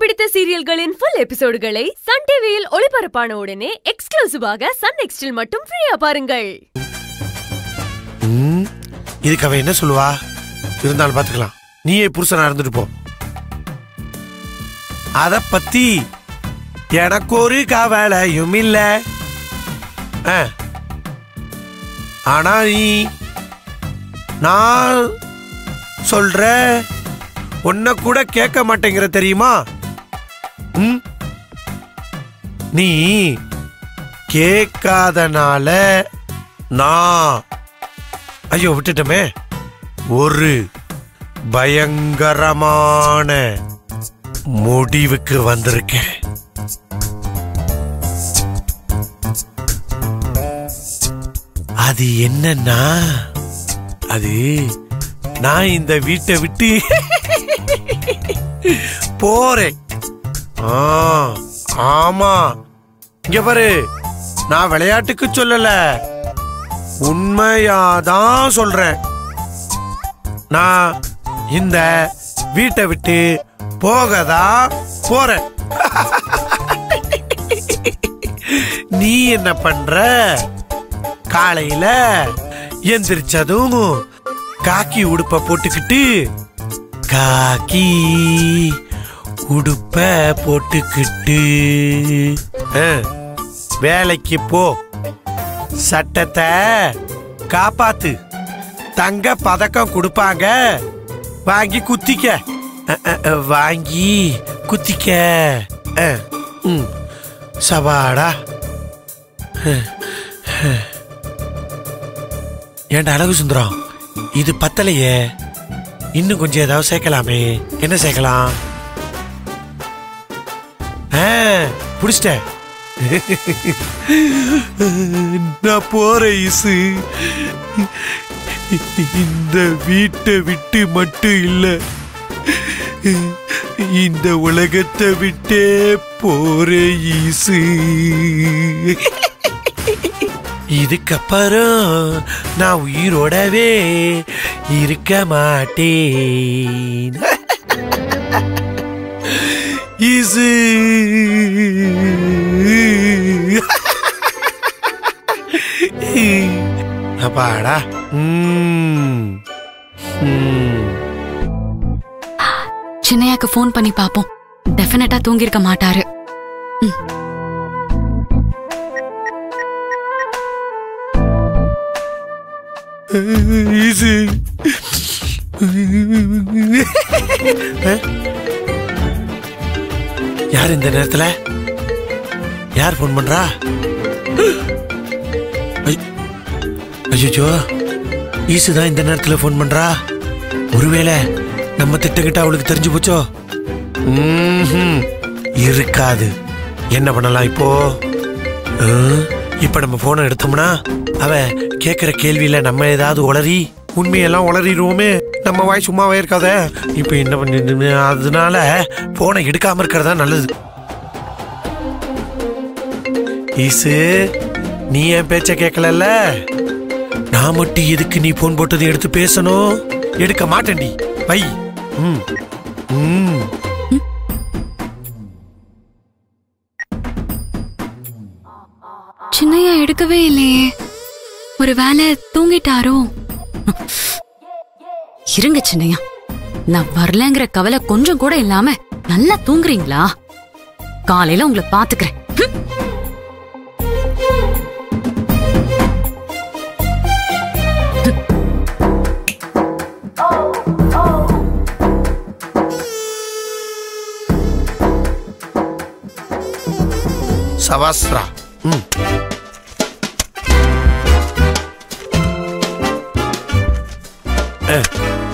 பிடித்த சீரியல்களின் full எபிசோடுகளை Sun டிவியில் ஒளிபரப்பான உடனே எக்ஸ்க்ளூசிவாக சன் நெக்ஸ்டில் மட்டும் ஃப்ரீயா பாருங்கள் ம், இதுக்கு அவ என்ன சொல்லுவா இருந்தாலும் பாத்துக்கலாம் நீயே புருஷனா இருந்துட்டு போ அத பத்தி எனக்கு ஒரு கவலையும் இல்ல ஆ. ஆனா நீ நான் சொல்ற உன்னை கூட கேட்க மாட்டேங்கிற தெரியுமா ம்? நீ கேட்காதனால நான் ஐயோ விட்டுட்டோமே ஒரு பயங்கரமான முடிவுக்கு வந்திருக்கேன் அது என்னன்னா அது நான் இந்த வீட்டை விட்டு போறேன் ஆ, ஆமா இங்க பாரு நான் விளையாட்டுக்கு சொல்லல உண்மையாதான் சொல்றேன் நான் இந்த வீட்டை விட்டு போகதா போறேன் நீ என்ன பண்ற காலையில எந்திரிச்சதும் காக்கி உடுப்ப போட்டுக்கிட்டு காக்கி உடுப்ப போட்டுக்கிட்டு ஆ, வேலைக்கு போ சட்டத்தை காப்பாத்து தங்க பதக்கம் கொடுப்பாங்க வாங்கி குத்திக்க அ, அ, அ, வாங்கி குத்திக்க அ, ம். சபாடா அ, அ. ஏன்டா அழகு சுந்தரம் இது பத்தலையே இன்னும் கொஞ்சம் ஏதாவது சேர்க்கலாமே என்ன சேர்க்கலாம் ஆ, புடிச்சிட்டேன் நான் போறேன் இசு இந்த வீட்டை விட்டு மட்டும் இல்ல இந்த உலகத்தை விட்டே போறேன் ஈசு இதுக்கப்புறம் நான் உயிரோடவே இருக்க மாட்டேன் ஈசு அப்பாடா ம் ம் சின்னையாக்கு ஃபோன் பண்ணி பாப்போம் டெஃபினட்டா தூங்கியிருக்க மாட்டாரு ஈஸி யார் இந்த நேரத்துல யார் ஃபோன் பண்றா ஐயோ ஈசு தான் இந்த நேரத்துல ஃபோன் பண்றா ஒருவேளை நம்ம திட்டங்கிட்ட அவளுக்கு தெரிஞ்சு போச்சோ ம்ஹும். இருக்காது என்ன பண்ணலாம் இப்போ ஆ, இப்ப நம்ம போனை எடுத்தோம்னா அவ கேக்குற கேள்வியில நம்ம ஏதாவது உளறி உண்மையெல்லாம் உளறிடுவோமே நம்ம வாய் சும்மாவே இருக்காத இப்ப என்ன பண்ணி அதனால போனை எடுக்காம இருக்கிறதா நல்லது ஈசு நீ என் பேச்ச கேட்கலல்ல நான் மட்டும் எதுக்கு நீ போன் போட்டதை எடுத்து பேசணும் எடுக்க மாட்டேன்டி வை ம் ம் சின்னையா எடுக்கவே இல்லையே ஒரு வேலை தூங்கிட்டாரோ இருங்க சின்னையா நான் வரலங்கிற கவலை கொஞ்சம் கூட இல்லாம நல்லா தூங்குறீங்களா காலையில உங்களை பாத்துக்கிறேன் ஹம். சவாஸ்ரா ம் அஹ்.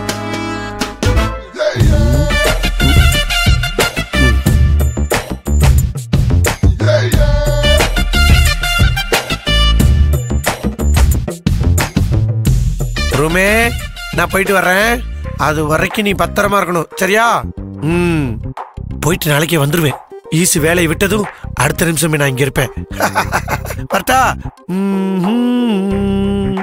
ரூமே நான் போயிட்டு வர்றேன் அது வரைக்கும் நீ பத்திரமா இருக்கணும் சரியா ம் போயிட்டு நாளைக்கே வந்துருவேன் ஈசு வேலையை விட்டதும் அடுத்த நிமிஷமே நான் இங்க இருப்பேன் வரட்டா ம்ஹும்.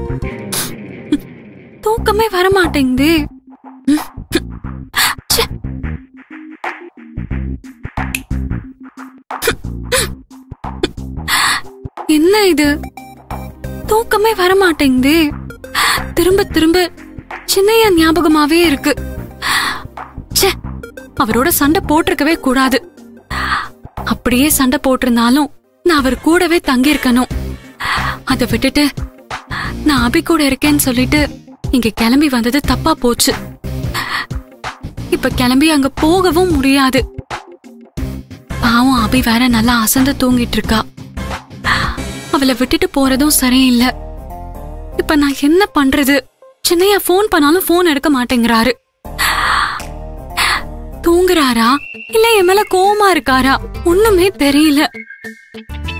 தூக்கமே வர மாட்டேங்குது என்ன இது தூக்கமே வர மாட்டேங்குதே திரும்ப திரும்ப சின்னையா ஞாபகமாவே இருக்கு ச்சே அவரோட சண்டை போட்டிருக்கவே கூடாது அப்படியே சண்டை போட்டிருந்தாலும் நான் அவர் கூடவே தங்கியிருக்கணும் அதை விட்டுட்டு நான் அபி கூட இருக்கேன்னு சொல்லிட்டு இங்க கிளம்பி வந்தது தப்பா போச்சு இப்ப கிளம்பி அங்க போகவும் முடியாது பாவம் அபி வேற நல்லா அசந்து தூங்கிட்டு இருக்கா அவளை விட்டுட்டு போறதும் சரியில்லை இப்ப நான் என்ன பண்றது சின்னையா ஃபோன் பண்ணாலும் ஃபோன் எடுக்க மாட்டேங்கிறாரு தூங்குறாரா இல்ல என் மேல கோவமா இருக்காரா ஒண்ணுமே தெரியல